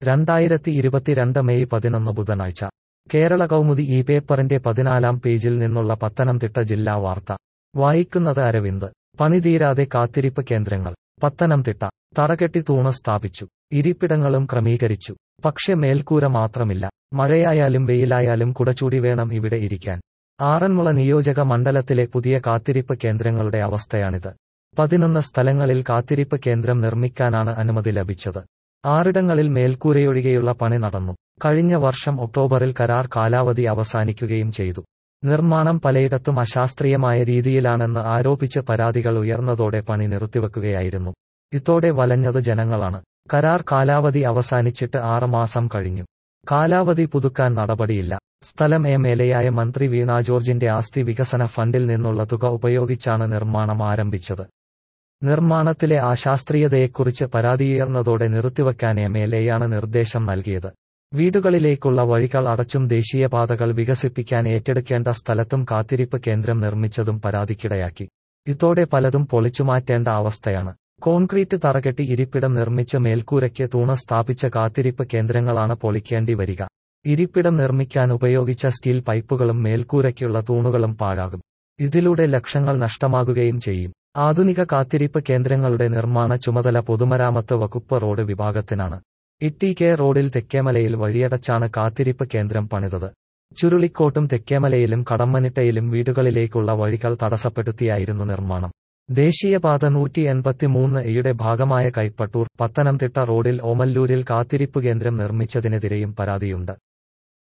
രണ്ടായിരത്തി ഇരുപത്തിരണ്ട് മെയ് പതിനൊന്ന് ബുധനാഴ്ച കേരള കൗമുദി ഈ പേപ്പറിന്റെ പതിനാലാം പേജിൽ നിന്നുള്ള പത്തനംതിട്ട ജില്ലാ വാർത്ത വായിക്കുന്നത് അരവിന്ദ് പണിതീരാതെ കാത്തിരിപ്പ് കേന്ദ്രങ്ങൾ പത്തനംതിട്ട തറകെട്ടി തൂണ് സ്ഥാപിച്ചു ഇരിപ്പിടങ്ങളും ക്രമീകരിച്ചു പക്ഷെ മേൽക്കൂര മാത്രമില്ല മഴയായാലും വെയിലായാലും കുടചൂടി വേണം ഇവിടെ ഇരിക്കാൻ ആറന്മുള നിയോജക മണ്ഡലത്തിലെ പുതിയ കാത്തിരിപ്പ് കേന്ദ്രങ്ങളുടെ അവസ്ഥയാണിത് പതിനൊന്ന് സ്ഥലങ്ങളിൽ കാത്തിരിപ്പ് കേന്ദ്രം നിർമ്മിക്കാനാണ് അനുമതി ലഭിച്ചത് ആറിടങ്ങളിൽ മേൽക്കൂരയൊഴികെയുള്ള പണി നടന്നു കഴിഞ്ഞ വർഷം ഒക്ടോബറിൽ കരാർ കാലാവധി അവസാനിക്കുകയും ചെയ്തു നിർമ്മാണം പലയിടത്തും അശാസ്ത്രീയമായ രീതിയിലാണെന്ന് ആരോപിച്ച് പരാതികൾ ഉയർന്നതോടെ പണി നിർത്തിവെക്കുകയായിരുന്നു ഇതോടെ വലഞ്ഞത് ജനങ്ങളാണ് കരാർ കാലാവധി അവസാനിച്ചിട്ട് ആറ് മാസം കഴിഞ്ഞു കാലാവധി പുതുക്കാൻ നടപടിയില്ല സ്ഥലം എം എൽ എയായ മന്ത്രി വീണ ജോർജിന്റെ ആസ്തി വികസന ഫണ്ടിൽ നിന്നുള്ള തുക ഉപയോഗിച്ചാണ് നിർമ്മാണം ആരംഭിച്ചത് നിർമ്മാണത്തിലെ അശാസ്ത്രീയതയെക്കുറിച്ച് പരാതിയുയർന്നതോടെ നിർത്തിവെക്കാൻ എം എൽ എയാണ് നിർദ്ദേശം നൽകിയത് വീടുകളിലേക്കുള്ള വഴികൾ അടച്ചും ദേശീയപാതകൾ വികസിപ്പിക്കാൻ ഏറ്റെടുക്കേണ്ട സ്ഥലത്തും കാത്തിരിപ്പ് കേന്ദ്രം നിർമ്മിച്ചതും പരാതിക്കിടയാക്കി ഇതോടെ പലതും പൊളിച്ചുമാറ്റേണ്ട അവസ്ഥയാണ് കോൺക്രീറ്റ് തറകെട്ടി ഇരിപ്പിടം നിർമ്മിച്ച് മേൽക്കൂരയ്ക്ക് തൂണ് സ്ഥാപിച്ച കാത്തിരിപ്പ് കേന്ദ്രങ്ങളാണ് പൊളിക്കേണ്ടി വരിക ഇരിപ്പിടം നിർമ്മിക്കാൻ ഉപയോഗിച്ച സ്റ്റീൽ പൈപ്പുകളും മേൽക്കൂരയ്ക്കുള്ള തൂണുകളും പാഴാകും ഇതിലൂടെ ലക്ഷങ്ങൾ നഷ്ടമാകുകയും ചെയ്യും ആധുനിക കാത്തിരിപ്പ് കേന്ദ്രങ്ങളുടെ നിർമ്മാണ ചുമതല പൊതുമരാമത്ത് വകുപ്പ് റോഡ് വിഭാഗത്തിനാണ് ഇട്ടി കെ റോഡിൽ തെക്കേമലയിൽ വഴിയടച്ചാണ് കാത്തിരിപ്പ് കേന്ദ്രം പണിതത് ചുരുളിക്കോട്ടും തെക്കേമലയിലും കടമ്മനിട്ടയിലും വീടുകളിലേക്കുള്ള വഴികൾ തടസ്സപ്പെടുത്തിയായിരുന്നു നിർമ്മാണം ദേശീയപാത നൂറ്റി എൺപത്തിമൂന്ന് എയുടെ ഭാഗമായ കൈപ്പട്ടൂർ പത്തനംതിട്ട റോഡിൽ ഓമല്ലൂരിൽ കാത്തിരിപ്പ് കേന്ദ്രം നിർമ്മിച്ചതിനെതിരെയും പരാതിയുണ്ട്